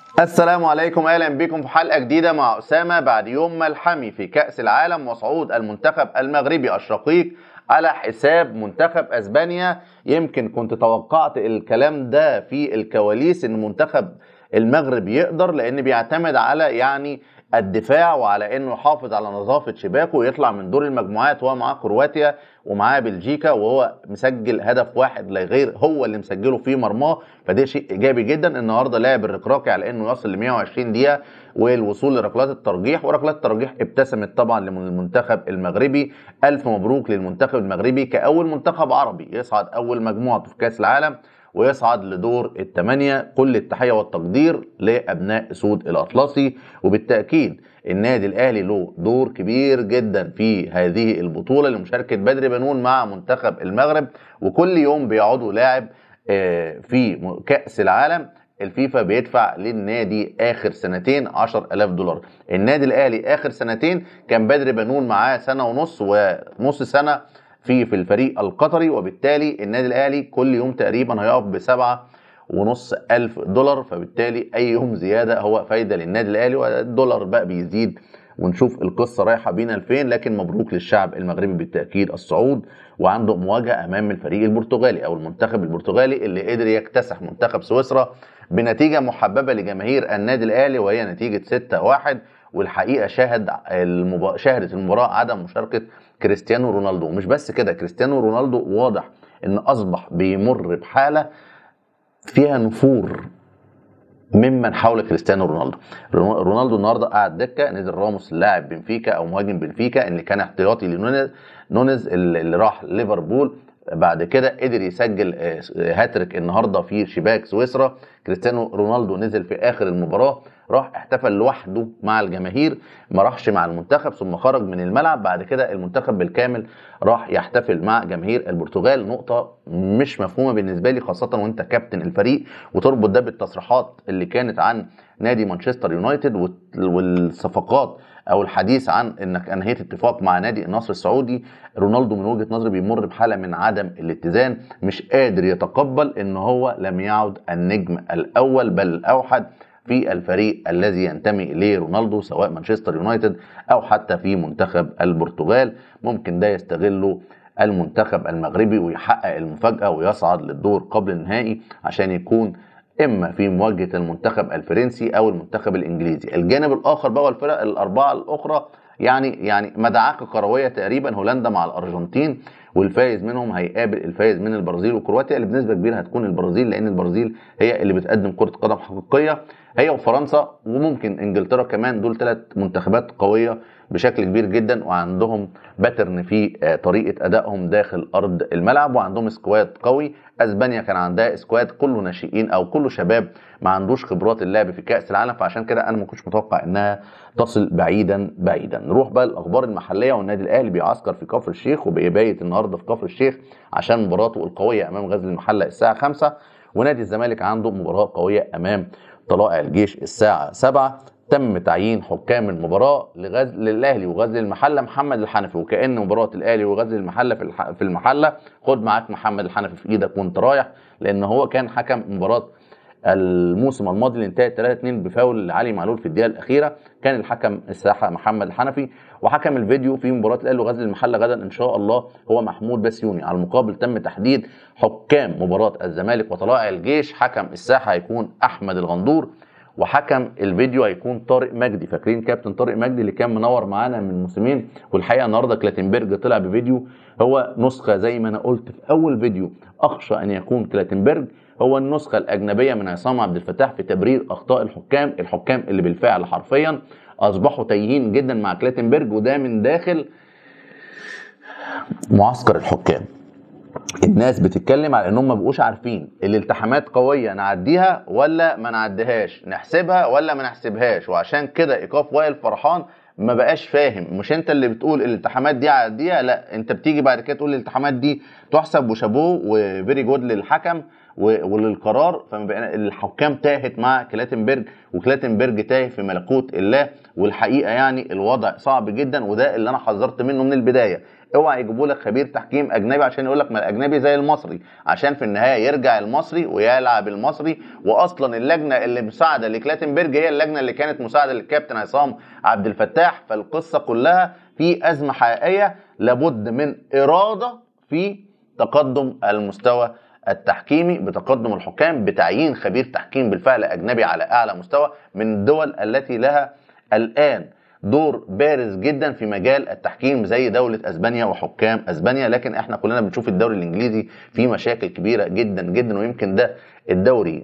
السلام عليكم اهلا بكم في حلقه جديده مع اسامه بعد يوم ملحمي في كاس العالم وصعود المنتخب المغربي الشقيق على حساب منتخب اسبانيا يمكن كنت توقعت الكلام ده في الكواليس ان منتخب المغرب يقدر لان بيعتمد على يعني الدفاع وعلى انه يحافظ على نظافه شباكه ويطلع من دور المجموعات وهو معاه كرواتيا ومعاه بلجيكا وهو مسجل هدف واحد لا غير هو اللي مسجله في مرماه فده شيء ايجابي جدا النهارده لعب الركراكي على انه يصل ل 120 دقيقه والوصول لركلات الترجيح وركلات الترجيح ابتسمت طبعا للمنتخب المغربي الف مبروك للمنتخب المغربي كاول منتخب عربي يصعد اول مجموعته في كاس العالم ويصعد لدور الثمانية كل التحية والتقدير لأبناء سود الأطلسي وبالتأكيد النادي الأهلي له دور كبير جدا في هذه البطولة لمشاركة بدر بنون مع منتخب المغرب وكل يوم بيقعدوا لاعب في كأس العالم الفيفا بيدفع للنادي اخر سنتين 10000 دولار النادي الاهلي اخر سنتين كان بدر بنون معاه سنه ونص ونص سنه في في الفريق القطري وبالتالي النادي الاهلي كل يوم تقريبا هيقف بسبعة ونص ألف دولار فبالتالي أي يوم زيادة هو فايدة للنادي الأهلي والدولار بقى بيزيد ونشوف القصة رايحة بينا لفين لكن مبروك للشعب المغربي بالتأكيد الصعود وعنده مواجهة أمام الفريق البرتغالي أو المنتخب البرتغالي اللي قدر يكتسح منتخب سويسرا بنتيجة محببة لجماهير النادي الأهلي وهي نتيجة 6-1 والحقيقة شاهد المبا... شاهدت المباراة عدم مشاركة كريستيانو رونالدو مش بس كده كريستيانو رونالدو واضح ان اصبح بيمر بحاله فيها نفور ممن حول كريستيانو رونالدو رونالدو النهارده قعد دكه نزل راموس لاعب بنفيكا او مهاجم بنفيكا اللي كان احتياطي لنونيز نونيز اللي راح ليفربول بعد كده قدر يسجل هاتريك النهارده في شباك سويسرا كريستيانو رونالدو نزل في اخر المباراه راح احتفل لوحده مع الجماهير ما راحش مع المنتخب ثم خرج من الملعب بعد كده المنتخب بالكامل راح يحتفل مع جماهير البرتغال نقطة مش مفهومة بالنسبة لي خاصة وانت كابتن الفريق وتربط ده بالتصريحات اللي كانت عن نادي مانشستر يونايتد والصفقات او الحديث عن انك انهيت اتفاق مع نادي النصر السعودي رونالدو من وجهه نظري بيمر بحاله من عدم الاتزان مش قادر يتقبل ان هو لم يعد النجم الاول بل الاوحد في الفريق الذي ينتمي اليه رونالدو سواء مانشستر يونايتد او حتى في منتخب البرتغال ممكن ده يستغله المنتخب المغربي ويحقق المفاجاه ويصعد للدور قبل النهائي عشان يكون اما في مواجهه المنتخب الفرنسي او المنتخب الانجليزي الجانب الاخر بقى الفرق الاربعه الاخرى يعني يعني مدعكه كرويه تقريبا هولندا مع الارجنتين والفايز منهم هيقابل الفايز من البرازيل وكرواتيا اللي بنسبه كبيره هتكون البرازيل لان البرازيل هي اللي بتقدم كره قدم حقيقيه هي وفرنسا وممكن انجلترا كمان دول ثلاث منتخبات قويه بشكل كبير جدا وعندهم باترن في طريقه ادائهم داخل ارض الملعب وعندهم سكواد قوي اسبانيا كان عندها سكواد كله ناشئين او كله شباب ما عندوش خبرات اللعب في كاس العالم فعشان كده انا ما كنتش متوقع انها تصل بعيدا بعيدا نروح بقى الاخبار المحليه والنادي الاهلي بيعسكر في كفر الشيخ وبيبيت النهارده في كفر الشيخ عشان مباراته القويه امام غزل المحله الساعه 5 ونادي الزمالك عنده مباراه قويه امام طلائع الجيش الساعه 7 تم تعيين حكام المباراه لغزل للاهلي وغزل المحله محمد الحنفي وكان مباراه الاهلي وغزل المحله في في المحله خد معاك محمد الحنفي في ايدك وانت رايح لان هو كان حكم مباراه الموسم الماضي اللي انتهت 3 2 بفاول لعلي معلول في الدقيقه الاخيره كان الحكم الساحه محمد الحنفي وحكم الفيديو في مباراه الاهلي وغزل المحله غدا ان شاء الله هو محمود بسيوني على المقابل تم تحديد حكام مباراه الزمالك وطلائع الجيش حكم الساحه هيكون احمد الغندور وحكم الفيديو هيكون طارق مجدي فاكرين كابتن طارق مجدي اللي كان منور معانا من موسمين والحقيقه النهارده كلاتنبرج طلع بفيديو هو نسخه زي ما انا قلت في اول فيديو اخشى ان يكون كلاتنبرج هو النسخه الاجنبيه من عصام عبد الفتاح في تبرير اخطاء الحكام الحكام اللي بالفعل حرفيا اصبحوا تايهين جدا مع كلاتنبرج وده من داخل معسكر الحكام الناس بتتكلم على انهم ما بقوش عارفين الالتحامات قويه نعديها ولا ما نعديهاش نحسبها ولا ما نحسبهاش وعشان كده ايقاف وائل فرحان ما بقاش فاهم مش انت اللي بتقول الالتحامات دي عديها لا انت بتيجي بعد كده تقول الالتحامات دي تحسب وشابوه وفيري جود للحكم وللقرار فالحكام تاهت مع كلاتنبرج وكلاتنبرج تاه في ملكوت الله والحقيقه يعني الوضع صعب جدا وده اللي انا حذرت منه من البدايه اوعى يجيبوا لك خبير تحكيم اجنبي عشان يقول لك ما الاجنبي زي المصري عشان في النهايه يرجع المصري ويلعب المصري واصلا اللجنه اللي مساعده لكلاتنبرج هي اللجنه اللي كانت مساعده للكابتن عصام عبد الفتاح فالقصه كلها في ازمه حقيقيه لابد من اراده في تقدم المستوى التحكيمي بتقدم الحكام بتعيين خبير تحكيم بالفعل اجنبي على اعلى مستوى من الدول التي لها الان دور بارز جدا في مجال التحكيم زي دولة اسبانيا وحكام اسبانيا لكن احنا كلنا بنشوف الدوري الانجليزي فيه مشاكل كبيرة جدا جدا ويمكن ده الدوري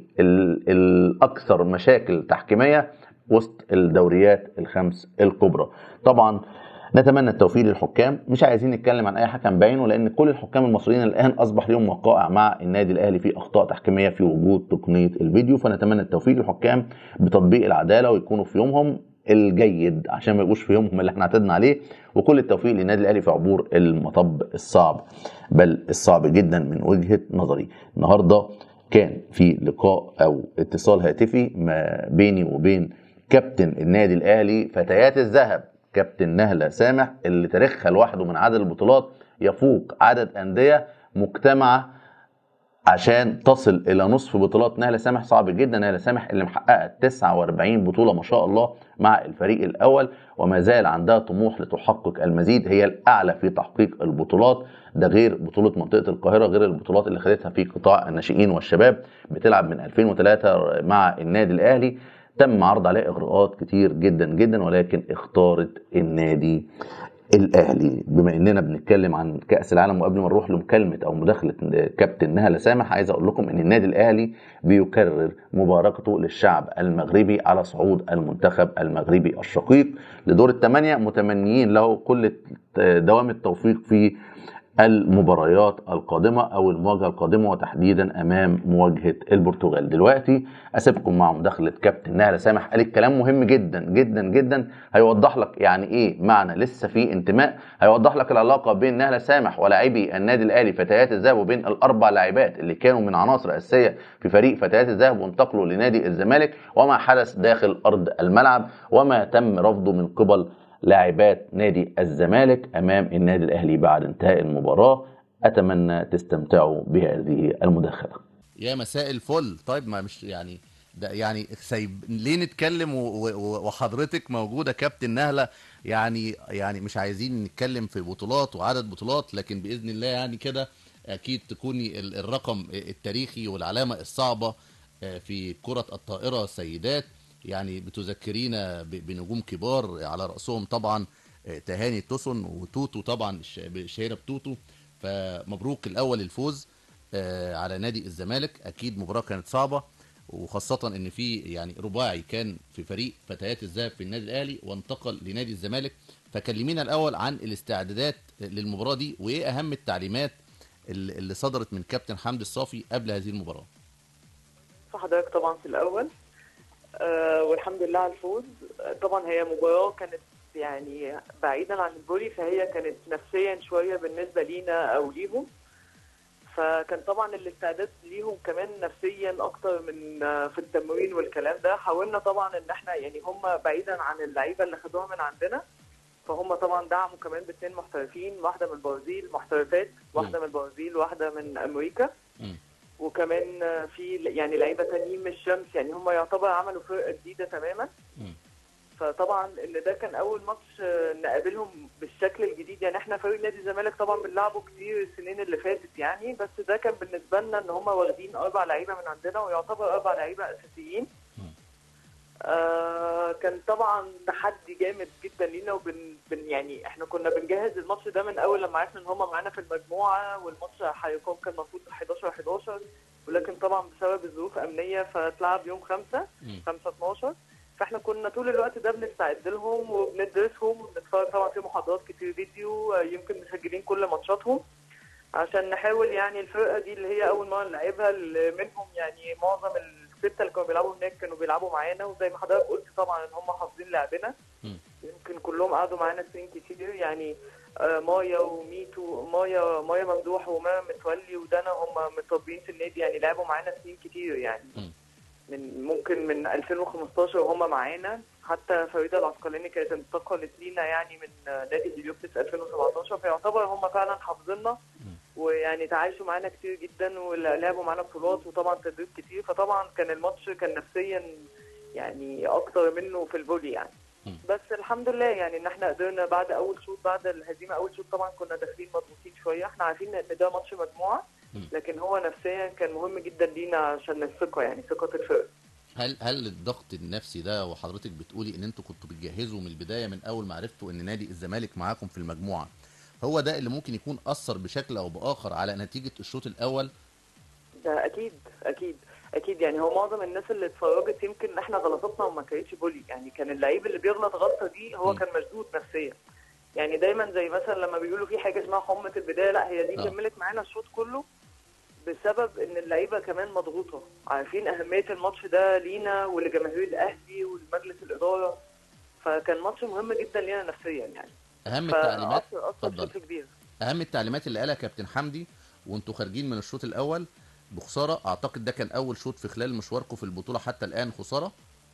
الاكثر مشاكل تحكيمية وسط الدوريات الخمس الكبرى طبعا نتمنى التوفيق للحكام مش عايزين نتكلم عن اي حكم بعينه لان كل الحكام المصريين الان اصبح لهم وقائع مع النادي الاهلي في اخطاء تحكيميه في وجود تقنيه الفيديو فنتمنى التوفيق للحكام بتطبيق العداله ويكونوا في يومهم الجيد عشان ما يبقوش في يومهم اللي احنا اعتدنا عليه وكل التوفيق للنادي الاهلي في عبور المطب الصعب بل الصعب جدا من وجهه نظري النهارده كان في لقاء او اتصال هاتفي ما بيني وبين كابتن النادي الاهلي فتيات الذهب كابتن نهله سامح اللي تاريخها لوحده من عدد البطولات يفوق عدد انديه مجتمعه عشان تصل الى نصف بطولات نهله سامح صعب جدا نهله سامح اللي محققه 49 بطوله ما شاء الله مع الفريق الاول وما زال عندها طموح لتحقق المزيد هي الاعلى في تحقيق البطولات ده غير بطوله منطقه القاهره غير البطولات اللي خدتها في قطاع الناشئين والشباب بتلعب من 2003 مع النادي الاهلي تم عرض عليها اغراءات كتير جدا جدا ولكن اختارت النادي الاهلي بما اننا بنتكلم عن كاس العالم وقبل ما نروح لمكالمه او مداخله كابتن نهله سامح عايز اقول لكم ان النادي الاهلي بيكرر مباركته للشعب المغربي على صعود المنتخب المغربي الشقيق لدور الثمانيه متمنيين له كل دوام التوفيق في المباريات القادمة أو المواجهة القادمة وتحديدا أمام مواجهة البرتغال دلوقتي أسيبكم مع مداخلة كابتن نهلة سامح قال كلام مهم جدا جدا جدا هيوضح لك يعني إيه معنى لسه في انتماء هيوضح لك العلاقة بين نهلة سامح ولاعبي النادي الأهلي فتيات الذهب وبين الأربع لاعبات اللي كانوا من عناصر أساسية في فريق فتيات الذهب وانتقلوا لنادي الزمالك وما حدث داخل أرض الملعب وما تم رفضه من قبل لاعبات نادي الزمالك امام النادي الاهلي بعد انتهاء المباراه اتمنى تستمتعوا بهذه المداخله يا مساء الفل طيب ما مش يعني ده يعني سيب ليه نتكلم وحضرتك موجوده كابتن نهله يعني يعني مش عايزين نتكلم في بطولات وعدد بطولات لكن باذن الله يعني كده اكيد تكوني الرقم التاريخي والعلامه الصعبه في كره الطائره سيدات يعني بتذكرينا بنجوم كبار على رأسهم طبعا تهاني توسون وتوتو طبعا الشهيرة بتوتو فمبروك الأول الفوز على نادي الزمالك أكيد مباراة كانت صعبة وخاصة إن في يعني رباعي كان في فريق فتيات الذهب في النادي الأهلي وانتقل لنادي الزمالك فكلمينا الأول عن الاستعدادات للمباراة دي وإيه أهم التعليمات اللي صدرت من كابتن حمدي الصافي قبل هذه المباراة. حضرتك طبعا في الأول آه والحمد لله على الفوز طبعا هي مباراة كانت يعني بعيدا عن الفولي فهي كانت نفسيا شوية بالنسبة لينا أو ليهم فكان طبعا الاستعداد ليهم كمان نفسيا اكتر من في التمرين والكلام ده حاولنا طبعا ان احنا يعني هم بعيدا عن اللعيبه اللي خدوها من عندنا فهم طبعا دعموا كمان باثنين محترفين واحده من البرازيل محترفات واحده من البرازيل واحده من امريكا وكمان في يعني لعيبه تانيين من الشمس يعني هم يعتبر عملوا فرقه جديده تماما فطبعا ان ده كان اول ماتش نقابلهم بالشكل الجديد يعني احنا فريق نادي الزمالك طبعا بنلعبه كتير السنين اللي فاتت يعني بس ده كان بالنسبه لنا ان هم واخدين اربع لعيبه من عندنا ويعتبر اربع لعيبه اساسيين آه كان طبعا تحدي جامد جدا لينا وبن بن يعني احنا كنا بنجهز الماتش ده من اول لما عرفنا ان هم معانا في المجموعه والماتش هيقام كان المفروض 11 11 ولكن طبعا بسبب الظروف امنيه فاتلعب يوم 5 5 12 فاحنا كنا طول الوقت ده بنستعد لهم وبندرسهم وبنتفرج طبعا في محاضرات كتير فيديو يمكن مسجلين كل ماتشاتهم عشان نحاول يعني الفرقه دي اللي هي اول مره نلعبها منهم يعني معظم السته اللي كانوا بيلعبوا هناك كانوا بيلعبوا معانا وزي ما حضرتك قلت طبعا ان هم حافظين لعبنا يمكن كلهم قعدوا معانا سنين كتير يعني آه مايا وميتو مايا مايا ممدوح وما متولي ودانا هم متربيين في النادي يعني لعبوا معانا سنين كتير يعني من ممكن من 2015 وهم معانا حتى فريدة العسقلاني كانت انتقلت لينا يعني من نادي هليوبلس 2017 فيعتبر هم فعلا حافظيننا ويعني تعايشوا معانا كتير جدا ولعبوا معانا بطولات وطبعا تدريب كتير فطبعا كان الماتش كان نفسيا يعني اكتر منه في الفولي يعني مم. بس الحمد لله يعني ان احنا قدرنا بعد اول شوط بعد الهزيمه اول شوط طبعا كنا داخلين مضغوطين شويه احنا عارفين ان ده ماتش مجموعه مم. لكن هو نفسيا كان مهم جدا لينا عشان الثقه يعني ثقه الفرق هل هل الضغط النفسي ده وحضرتك بتقولي ان انتوا كنتوا بتجهزوا من البدايه من اول ما عرفتوا ان نادي الزمالك معاكم في المجموعه هو ده اللي ممكن يكون اثر بشكل او باخر على نتيجه الشوط الاول ده اكيد اكيد اكيد يعني هو معظم الناس اللي اتفرجت يمكن احنا غلطاتنا ما كانتش بولي يعني كان اللعيب اللي بيغلط غلطه دي هو م. كان مشدود نفسيا يعني دايما زي مثلا لما بيقولوا في حاجه اسمها حمى البدايه لا هي دي آه. كملت معانا الشوط كله بسبب ان اللعيبه كمان مضغوطه عارفين اهميه الماتش ده لينا ولجماهير الاهلي ولمجلس الاداره فكان ماتش مهم جدا لينا نفسيا يعني اهم التعليمات فاثر اثر اتفضل. بشكل كبير اهم التعليمات اللي قالها كابتن حمدي وانتوا خارجين من الشوط الاول بخساره اعتقد ده كان اول شوط في خلال مشواركم في البطوله حتى الان خساره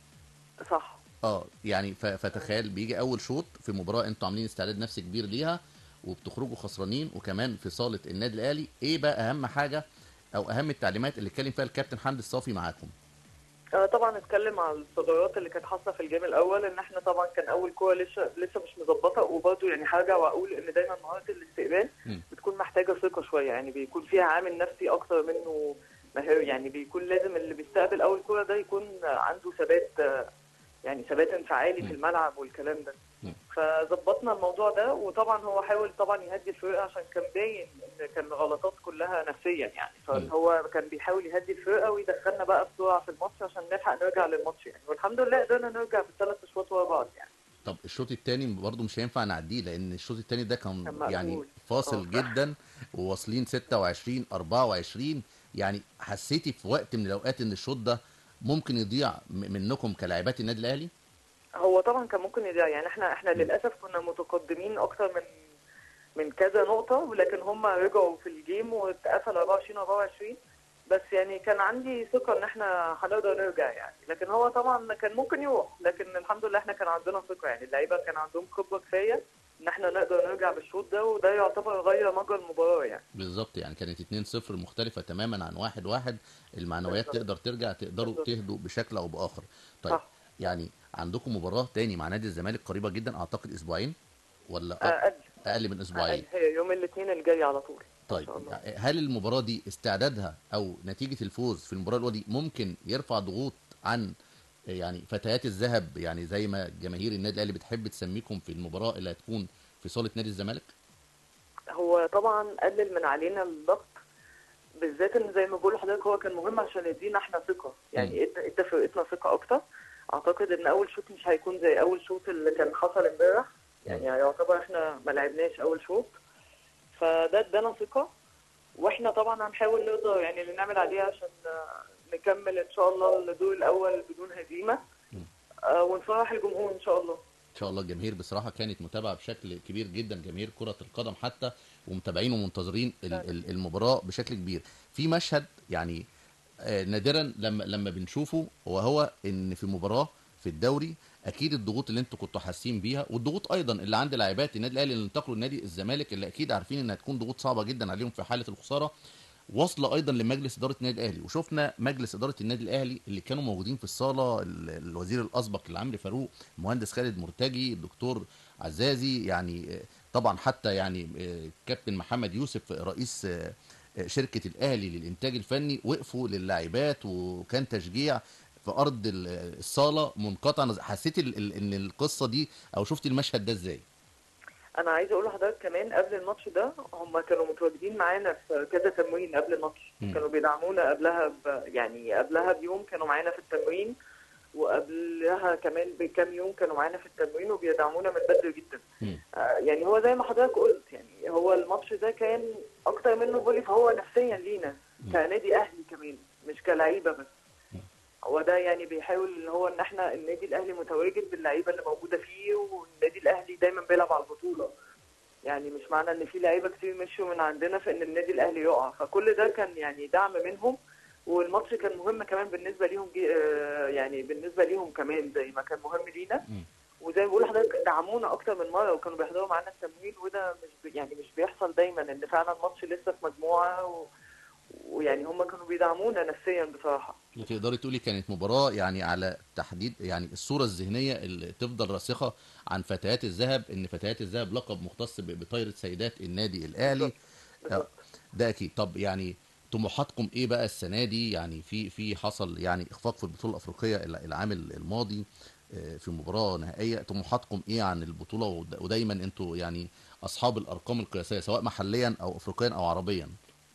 صح اه يعني ف- فتخيل بيجي اول شوط في مباراه انتوا عاملين استعداد نفسي كبير ليها وبتخرجوا خسرانين وكمان في صاله النادي الاهلي ايه بقى اهم حاجه او اهم التعليمات اللي اتكلم فيها الكابتن حمدي الصافي معاكم آه، طبعا اتكلم على الثغرات اللي كانت حاصله في الجيم الاول ان احنا طبعا كان اول كوره لسه لسه مش مظبطه وبرده يعني هرجع واقول ان دايما مهاره الاستقبال مم. بتكون محتاجه ثقه شويه يعني بيكون فيها عامل نفسي اكتر منه مهاري يعني بيكون لازم اللي بيستقبل اول كوره ده يكون عنده ثبات آه، يعني ثبات انفعالي مم. في الملعب والكلام ده مم. فظبطنا الموضوع ده وطبعا هو حاول طبعا يهدي الفرقه عشان كان باين ان كان غلطات كلها نفسيا يعني فهو كان بيحاول يهدي الفرقه ويدخلنا بقى بسرعه في الماتش عشان نلحق نرجع للماتش يعني والحمد لله قدرنا نرجع بالثلاث اشواط ورا بعض يعني طب الشوط الثاني برضه مش هينفع نعديه لان الشوط الثاني ده كان كان مقفول. يعني فاصل آه. جدا وواصلين 26 24 يعني حسيتي في وقت من الاوقات ان الشوط ده ممكن يضيع م- منكم كلاعبات النادي الاهلي هو طبعا كان ممكن يضيع يعني احنا احنا للاسف كنا متقدمين اكتر من من كذا نقطه ولكن هم رجعوا في الجيم واتقفل 24 24 بس يعني كان عندي ثقه ان احنا هنقدر نرجع يعني لكن هو طبعا كان ممكن يروح لكن الحمد لله احنا كان عندنا ثقه يعني اللعيبه كان عندهم خبره كفايه ان احنا نقدر نرجع بالشوط ده وده يعتبر غير مجرى المباراه يعني بالظبط يعني كانت 2-0 مختلفه تماما عن 1-1 المعنويات بالظبط. تقدر ترجع تقدروا بالظبط. تهدوا بشكل او باخر طيب صح. يعني عندكم مباراه تاني مع نادي الزمالك قريبه جدا اعتقد اسبوعين ولا أ- اقل اقل من اسبوعين أقل. هي يوم الاثنين الجاي على طول طيب شاء الله. هل المباراة دي استعدادها أو نتيجة الفوز في المباراة الأولى دي ممكن يرفع ضغوط عن يعني فتيات الذهب يعني زي ما جماهير النادي الأهلي بتحب تسميكم في المباراة اللي هتكون في صالة نادي الزمالك؟ هو طبعا قلل من علينا الضغط بالذات ان زي ما بقول لحضرتك هو كان مهم عشان يدينا احنا ثقه يعني ادى ادى فرقتنا ثقه اكتر اعتقد ان اول شوط مش هيكون زي اول شوط اللي كان حصل امبارح يعني يعتبر احنا ما لعبناش اول شوط فده ادانا ثقه واحنا طبعا هنحاول نقدر يعني اللي نعمل عليه عشان آه، نكمل ان شاء الله الدور الاول بدون هزيمه مم. آه، ونفرح الجمهور ان شاء الله إن شاء الله الجماهير بصراحة كانت متابعة بشكل كبير جدا جماهير كرة القدم حتى ومتابعين ومنتظرين ال- ال- المباراة بشكل كبير في مشهد يعني آه، نادرا لما لما بنشوفه وهو ان في مباراه في الدوري اكيد الضغوط اللي انتوا كنتوا حاسين بيها والضغوط ايضا اللي عند لاعبات النادي الاهلي اللي انتقلوا لنادي الزمالك اللي اكيد عارفين انها تكون ضغوط صعبه جدا عليهم في حاله الخساره واصله ايضا لمجلس اداره النادي الاهلي وشفنا مجلس اداره النادي الاهلي اللي كانوا موجودين في الصاله ال- الوزير الاسبق العمري فاروق المهندس خالد مرتجي الدكتور عزازي يعني آه، طبعا حتى يعني آه، كابتن محمد يوسف رئيس آه، شركه الاهلي للانتاج الفني وقفوا للاعبات وكان تشجيع في ارض ال- الصاله منقطع حسيت ال- ال- ان القصه دي او شفت المشهد ده ازاي انا عايزه اقول لحضرتك كمان قبل الماتش ده هم كانوا متواجدين معانا في كذا تمرين قبل الماتش مم. كانوا بيدعمونا قبلها ب... يعني قبلها بيوم كانوا معانا في التمرين وقبلها كمان بكام يوم كانوا معانا في التمرين وبيدعمونا من بدري جدا مم. آه يعني هو زي ما حضرتك قلت يعني هو الماتش ده كان اكتر منه فولي فهو نفسيا لينا مم. كنادي اهلي كمان مش كلعيبه بس مم. هو ده يعني بيحاول ان هو ان احنا النادي الاهلي متواجد باللعيبه اللي موجوده فيه والنادي الاهلي دايما بيلعب على البطوله يعني مش معنى ان في لعيبه كتير مشوا من عندنا فان النادي الاهلي يقع فكل ده كان يعني دعم منهم والماتش كان مهم كمان بالنسبه ليهم جي- آه، يعني بالنسبه ليهم كمان زي ما كان مهم لينا مم. وزي ما بقول لحضرتك دعمونا اكتر من مره وكانوا بيحضروا معانا التمويل وده مش بي- يعني مش بيحصل دايما ان فعلا ماتش لسه في مجموعه و... ويعني هم كانوا بيدعمونا نفسيا بصراحه تقدري تقولي كانت مباراة يعني على تحديد يعني الصورة الذهنية اللي تفضل راسخة عن فتيات الذهب ان فتيات الذهب لقب مختص ب- بطايرة سيدات النادي الاهلي بالظبط. ده اكيد طب يعني طموحاتكم ايه بقى السنة دي يعني في في حصل يعني اخفاق في البطولة الافريقية الع- العام الماضي آه، في مباراة نهائية طموحاتكم ايه عن البطولة ود- ودايما انتوا يعني اصحاب الارقام القياسية سواء محليا او افريقيا او عربيا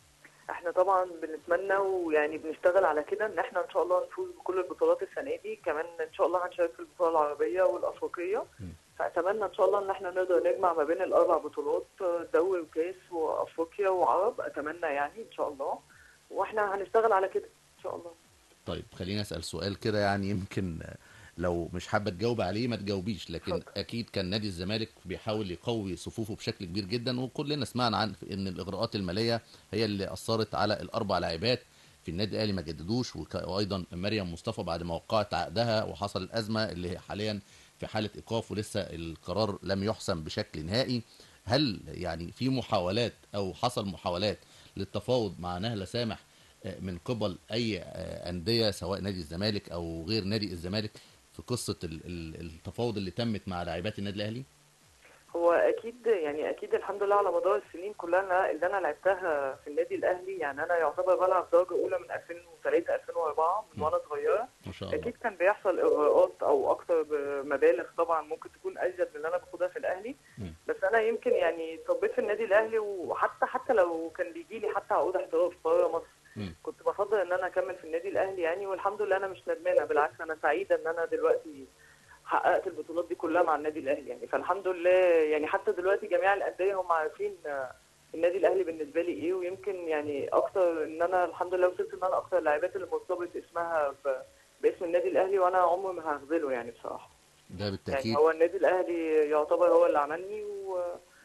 احنا طبعا بنتمنى ويعني بنشتغل على كده ان احنا ان شاء الله نفوز بكل البطولات السنه دي كمان ان شاء الله هنشارك في البطوله العربيه والافريقيه فاتمنى ان شاء الله ان احنا نقدر نجمع ما بين الاربع بطولات دوري وكاس وافريقيا وعرب اتمنى يعني ان شاء الله واحنا هنشتغل على كده ان شاء الله طيب خليني اسال سؤال كده يعني يمكن لو مش حابه تجاوب عليه ما تجاوبيش لكن اتفضل. اكيد كان نادي الزمالك بيحاول يقوي صفوفه بشكل كبير جدا وكلنا سمعنا عن ان الاغراءات الماليه هي اللي اثرت على الاربع لاعبات في النادي الاهلي ما جددوش وك- وايضا مريم مصطفى بعد ما وقعت عقدها وحصل الازمه اللي هي حاليا في حاله ايقاف ولسه القرار لم يحسم بشكل نهائي هل يعني في محاولات او حصل محاولات للتفاوض مع نهله سامح آه، من قبل اي آه، انديه سواء نادي الزمالك او غير نادي الزمالك في قصه ال- ال- التفاوض اللي تمت مع لاعبات النادي الاهلي هو اكيد يعني اكيد الحمد لله على مدار السنين كلها أنا- اللي انا لعبتها في النادي الاهلي يعني انا يعتبر بلعب درجه اولى من 2003 2004 من م. وانا صغيره ما شاء الله اكيد كان بيحصل اغراءات او اكتر بمبالغ طبعا ممكن تكون ازيد من اللي انا باخدها في الاهلي مم. بس انا يمكن يعني اتربيت في النادي الاهلي وحتى حتى لو كان بيجي لي حتى عقود احتراف بره مصر مم. كنت بفضل ان انا اكمل في النادي الاهلي يعني والحمد لله انا مش ندمانه بالعكس انا سعيده ان انا دلوقتي حققت البطولات دي كلها مع النادي الاهلي يعني فالحمد لله يعني حتى دلوقتي جميع الانديه هم عارفين آه، النادي الاهلي بالنسبه لي ايه ويمكن يعني اكتر ان انا الحمد لله وصلت ان انا اكتر اللاعبات اللي مرتبط اسمها ب- باسم النادي الاهلي وانا عمري ما هخذله يعني بصراحه ده يعني بالتاكيد هو النادي الاهلي يعتبر هو اللي عملني و...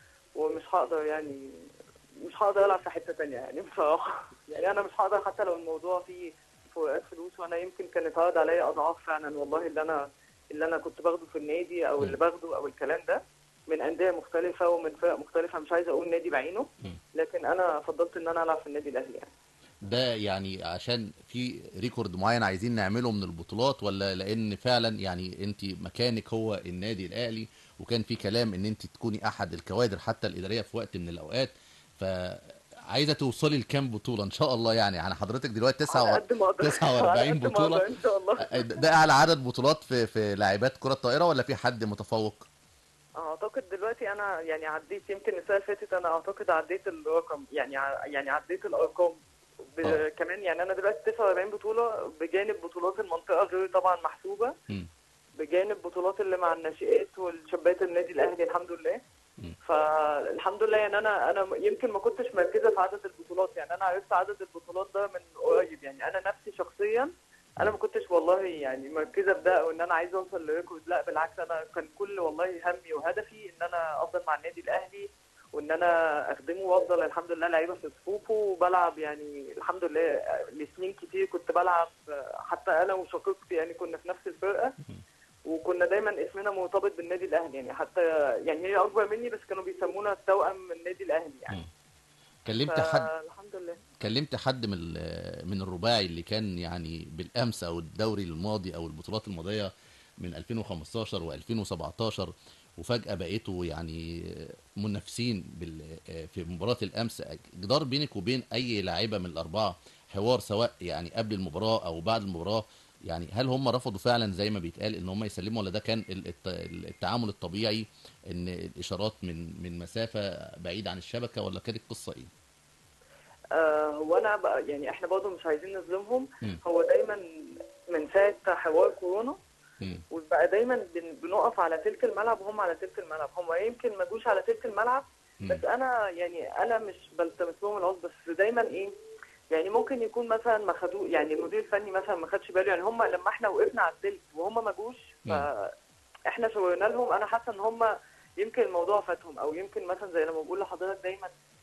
ومش هقدر يعني مش هقدر العب في حته تانية يعني بصراحه يعني انا مش هقدر حتى لو الموضوع فيه فروقات فلوس وانا يمكن كان اتعرض عليا اضعاف فعلا والله اللي انا اللي انا كنت باخده في النادي او اللي م. باخده او الكلام ده من انديه مختلفه ومن فرق مختلفه مش عايزه اقول نادي بعينه م. لكن انا فضلت ان انا العب في النادي الاهلي يعني ده يعني عشان في ريكورد معين عايزين نعمله من البطولات ولا لان فعلا يعني انت مكانك هو النادي الاهلي وكان في كلام ان انت تكوني احد الكوادر حتى الاداريه في وقت من الاوقات فعايزه توصلي لكام بطوله ان شاء الله يعني يعني حضرتك دلوقتي على تسعة قد ما اقدر 49 على قد ما بطولة. أقدر ان شاء الله ده اعلى عدد بطولات في في لاعبات كره طائره ولا في حد متفوق اعتقد دلوقتي انا يعني عديت يمكن السنه اللي فاتت انا اعتقد عديت الرقم يعني ع- يعني عديت الارقام ب... آه. كمان يعني انا دلوقتي 49 بطوله بجانب بطولات المنطقه غير طبعا محسوبه مم. بجانب بطولات اللي مع الناشئات والشابات النادي الاهلي الحمد لله مم. فالحمد لله يعني انا انا يمكن ما كنتش مركزه في عدد البطولات يعني انا عرفت عدد البطولات ده من قريب يعني انا نفسي شخصيا انا ما كنتش والله يعني مركزه في ده او ان انا عايزه اوصل لريكورد لا بالعكس انا كان كل والله همي وهدفي ان انا افضل مع النادي الاهلي وان انا اخدمه وافضل الحمد لله لعيبه في صفوفه وبلعب يعني الحمد لله لسنين كتير كنت بلعب حتى انا وشقيقتي يعني كنا في نفس الفرقه وكنا دايما اسمنا مرتبط بالنادي الاهلي يعني حتى يعني هي اكبر مني بس كانوا بيسمونا التوأم من النادي الاهلي يعني مم. كلمت حد الحمد لله كلمت حد من ال- من الرباعي اللي كان يعني بالامس او الدوري الماضي او البطولات الماضيه من 2015 و2017 وفجاه بقيتوا يعني منافسين بال- في مباراه الامس جدار بينك وبين اي لاعيبه من الاربعه حوار سواء يعني قبل المباراه او بعد المباراه يعني هل هم رفضوا فعلا زي ما بيتقال ان هم يسلموا ولا ده كان ال- الت- التعامل الطبيعي ان الاشارات من من مسافه بعيده عن الشبكه ولا كانت القصه ايه؟ آه هو انا بقى يعني احنا برضه مش عايزين نظلمهم مم. هو دايما من ساعه حوار كورونا مم. وبقى دايما بن- بنقف على تلك الملعب وهم على تلك الملعب هم يمكن ما جوش على تلك الملعب مم. بس انا يعني انا مش بلتمس لهم العذر بس دايما ايه يعني ممكن يكون مثلا ما خدوه يعني المدير الفني مثلا ما خدش باله يعني هم لما احنا وقفنا على التلك وهم ما جوش فاحنا شاورنا لهم انا حاسه ان هم يمكن الموضوع فاتهم او يمكن مثلا زي لما بقول لحضرتك دايما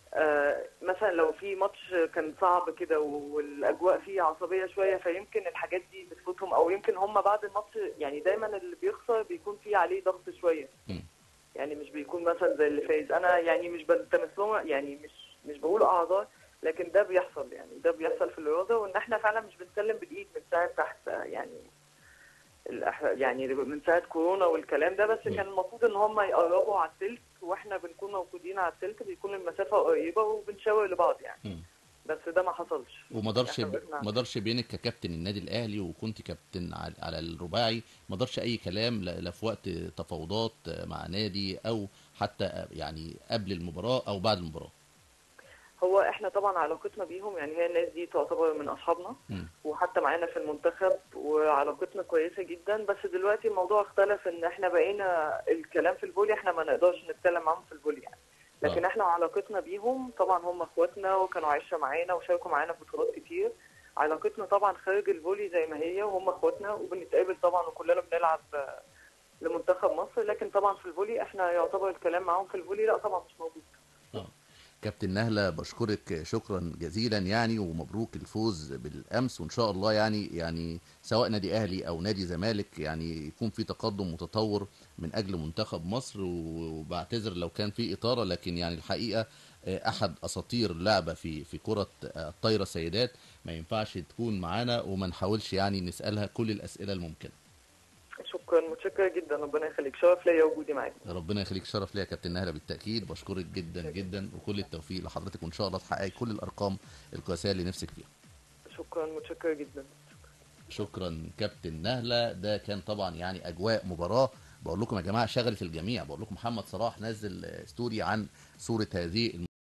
آه، مثلا لو في ماتش كان صعب كده والاجواء فيه عصبيه شويه فيمكن الحاجات دي بتفوتهم او يمكن هم بعد الماتش يعني دايما اللي بيخسر بيكون فيه عليه ضغط شويه مم. يعني مش بيكون مثلا زي اللي فايز انا يعني مش بلتمس لهم يعني مش مش بقول اعذار لكن ده بيحصل يعني ده بيحصل في الرياضه وان احنا فعلا مش بنسلم بالايد من ساعه تحت يعني الأح- يعني من ساعه كورونا والكلام ده بس مم. كان المفروض ان هم يقربوا على التلت واحنا بنكون موجودين على التلت بيكون المسافه قريبه وبنشاور لبعض يعني مم. بس ده ما حصلش وما دارش إحنا وقفنا. ما دارش بينك ككابتن النادي الاهلي وكنت كابتن على على الرباعي ما دارش اي كلام لا لا في وقت تفاوضات مع نادي او حتى يعني قبل المباراه او بعد المباراه هو احنا طبعا علاقتنا بيهم يعني هي الناس دي تعتبر من اصحابنا مم. وحتى معانا في المنتخب وعلاقتنا كويسه جدا بس دلوقتي الموضوع اختلف ان احنا بقينا الكلام في الفولي احنا ما نقدرش نتكلم معاهم في الفولي يعني لكن آه. احنا علاقتنا بيهم طبعا هم اخواتنا وكانوا عايشه معانا وشاركوا معانا في بطولات كتير علاقتنا طبعا خارج الفولي زي ما هي وهم اخواتنا وبنتقابل طبعا وكلنا بنلعب آه، لمنتخب مصر لكن طبعا في الفولي احنا يعتبر الكلام معاهم في الفولي لا طبعا مش موجود آه. كابتن نهلة بشكرك شكرا جزيلا يعني ومبروك الفوز بالامس وان شاء الله يعني يعني سواء نادي اهلي او نادي زمالك يعني يكون في تقدم متطور من اجل منتخب مصر وبعتذر لو كان في اطاره لكن يعني الحقيقه آه، احد اساطير اللعبه في في كره آه، الطايره سيدات ما ينفعش تكون معانا وما نحاولش يعني نسالها كل الاسئله الممكنه شكرا متشكره جدا ربنا يخليك شرف ليا وجودي معاك ربنا يخليك شرف ليا يا كابتن نهله بالتاكيد بشكرك جدا جدا وكل التوفيق لحضرتك وان شاء الله تحققي كل الارقام القياسيه اللي نفسك فيها شكرا متشكره جدا شكرا كابتن نهله ده كان طبعا يعني اجواء مباراه بقول لكم يا جماعه شغلت الجميع بقول لكم محمد صلاح نزل ستوري عن صوره هذه